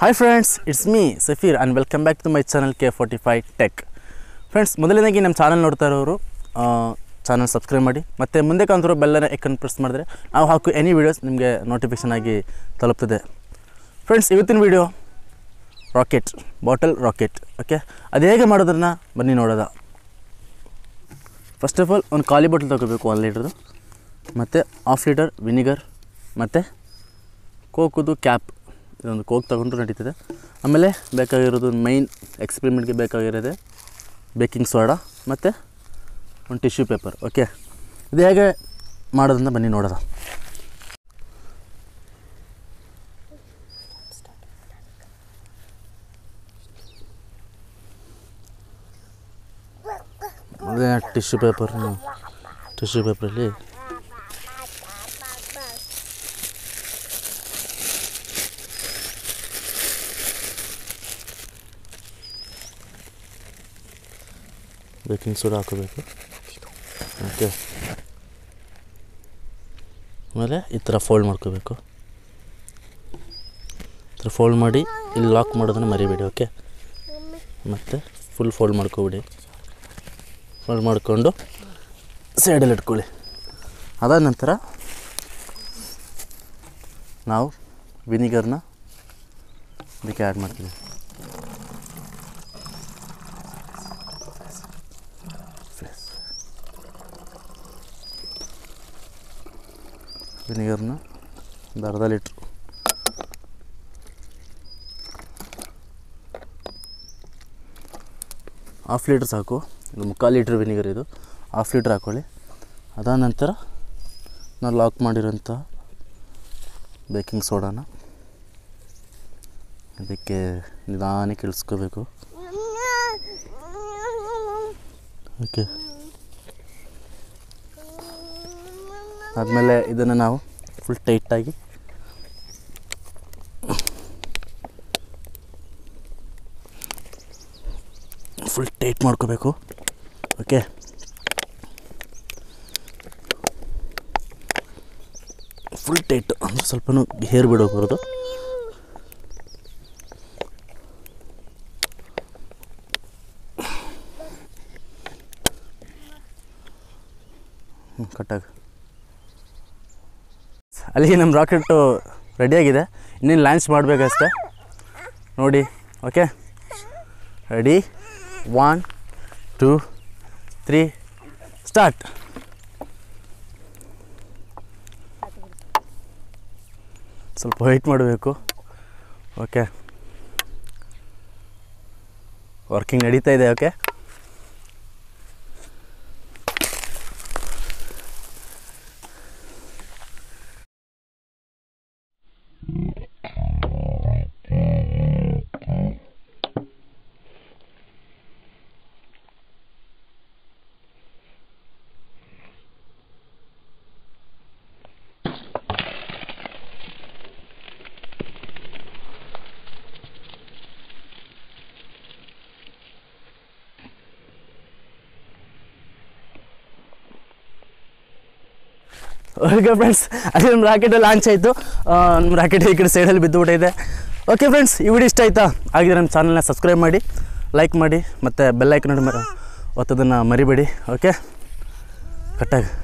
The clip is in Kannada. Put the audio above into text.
hi friends it's me Safeer and welcome back to my channel K forty five tech friends ಮೊದಲನೇದಾಗಿ ನಮ್ಮ ಚಾನಲ್ ನೋಡ್ತಾ ಇರೋರು ಚಾನಲ್ ಸಬ್ಸ್ಕ್ರೈಬ್ ಮಾಡಿ ಮತ್ತು ಮುಂದೆ ಕಾಣ್ತಿರೋ ಬೆಲ್ಲನ ಐಕನ್ ಪ್ರೆಸ್ ಮಾಡಿದ್ರೆ ನಾವು ಹಾಕೋ ಎನಿ ವೀಡಿಯೋಸ್ ನಿಮಗೆ ನೋಟಿಫಿಕೇಷನ್ ಆಗಿ ತಲುಪ್ತದೆ ಫ್ರೆಂಡ್ಸ್ ಇವತ್ತಿನ video rocket bottle rocket okay ಅದು ಹೇಗೆ ಮಾಡೋದನ್ನು ಬನ್ನಿ ನೋಡೋದ ಫಸ್ಟ್ ಆಫ್ ಆಲ್ ಒಂದು ಖಾಲಿ ಬಾಟಲ್ ತೊಗೋಬೇಕು ಒಂದು ಲೀಟ್ರದು ಮತ್ತು ಹಾಫ್ ಲೀಟರ್ ವಿನಿಗರ್ ಮತ್ತು ಕೋಕುದು ಕ್ಯಾಪ್ ಇದೊಂದು ಕೋಕ್ ತಗೊಂಡ್ರು ನಡೀತದೆ ಆಮೇಲೆ ಬೇಕಾಗಿರೋದು ಮೈನ್ ಎಕ್ಸ್ಪೆರಿಮೆಂಟ್ಗೆ ಬೇಕಾಗಿರೋದೆ ಬೇಕಿಂಗ್ ಸೋಡಾ ಮತ್ತು ಒಂದು ಟಿಶ್ಯೂ ಪೇಪರ್ ಓಕೆ ಇದು ಹೇಗೆ ಮಾಡೋದಂತ ಬನ್ನಿ ನೋಡೋದ ಅದೇ ಟಿಶ್ಯೂ ಪೇಪರ್ ಟಿಶ್ಯೂ ಪೇಪರಲ್ಲಿ ಬೇಕಿಂಗ್ ಸೋಡಾ ಹಾಕೋಬೇಕು ಓಕೆ ಆಮೇಲೆ ಈ ಥರ ಫೋಲ್ಡ್ ಮಾಡ್ಕೋಬೇಕು ಈ ಥರ ಫೋಲ್ಡ್ ಮಾಡಿ ಇಲ್ಲಿ ಲಾಕ್ ಮಾಡೋದನ್ನು ಮರಿಬೇಡಿ ಓಕೆ ಮತ್ತು ಫುಲ್ ಫೋಲ್ಡ್ ಮಾಡ್ಕೊಬಿಡಿ ಫೋಲ್ಡ್ ಮಾಡಿಕೊಂಡು ಸೈಡಲ್ಲಿ ಇಟ್ಕೊಳ್ಳಿ ಅದಾದ ನಂತರ ನಾವು ವಿನಿಗರ್ನ ಇದಕ್ಕೆ ಆ್ಯಡ್ ಮಾಡ್ತೀವಿ ವಿನಿಗರ್ನ ಒಂದು ಅರ್ಧ ಲೀಟ್ರು ಹಾಫ್ ಲೀಟ್ರ್ ಸಾಕು ಇದು ಮುಕ್ಕಾಲು ಲೀಟ್ರ್ ವಿನಿಗರ್ ಇದು ಹಾಫ್ ಲೀಟ್ರ್ ಹಾಕ್ಕೊಳ್ಳಿ ಅದಾದ ನಂತರ ನಾವು ಲಾಕ್ ಮಾಡಿರೋಂಥ ಬೇಕಿಂಗ್ ಸೋಡಾನ ಅದಕ್ಕೆ ನಿಧಾನಕ್ಕೆ ಇಳಿಸ್ಕೋಬೇಕು ಓಕೆ ಆದಮೇಲೆ ಇದನ್ನು ನಾವು ಫುಲ್ ಟೈಟಾಗಿ ಫುಲ್ ಟೈಟ್ ಮಾಡ್ಕೋಬೇಕು ಓಕೆ ಫುಲ್ ಟೈಟ್ ಅಂದರೆ ಸ್ವಲ್ಪನೂ ಹೇರ್ ಬಿಡೋಗ್ಬಾರ್ದು ಹ್ಞೂ ಕಟ್ಟಾಗ ಅಲ್ಲಿಗೆ ನಮ್ಮ ರಾಕೆಟು ರೆಡಿಯಾಗಿದೆ ಇನ್ನೇನು ಲಾಂಚ್ ಮಾಡಬೇಕಷ್ಟೆ ನೋಡಿ okay ready one two three start ಸ್ವಲ್ಪ ವೆಯ್ಟ್ ಮಾಡಬೇಕು ಓಕೆ ವರ್ಕಿಂಗ್ ನಡೀತಾ ಇದೆ ಓಕೆ ಓಕೆ ಫ್ರೆಂಡ್ಸ್ ಅಲ್ಲಿ ನಮ್ಮ ರಾಕೆಟ್ ಲಾಂಚ್ ಆಯಿತು ನಮ್ಮ ರಾಕೆಟ್ ಈ ಕಡೆ ಸೈಡಲ್ಲಿ ಬಿದ್ದುಬಿಟ್ಟಿದೆ ಓಕೆ ಫ್ರೆಂಡ್ಸ್ ಈ ವಿಡಿಯೋ ಇಷ್ಟ ಆಯಿತಾ ಹಾಗಿದ್ರೆ ನಮ್ಮ ಚಾನಲ್ನ ಸಬ್ಸ್ಕ್ರೈಬ್ ಮಾಡಿ ಲೈಕ್ ಮಾಡಿ ಮತ್ತು ಬೆಲ್ ಐಕನ್ ಒತ್ತೋದನ್ನು ಮರಿಬೇಡಿ ಓಕೆ ಕಟ್ಟಾಗ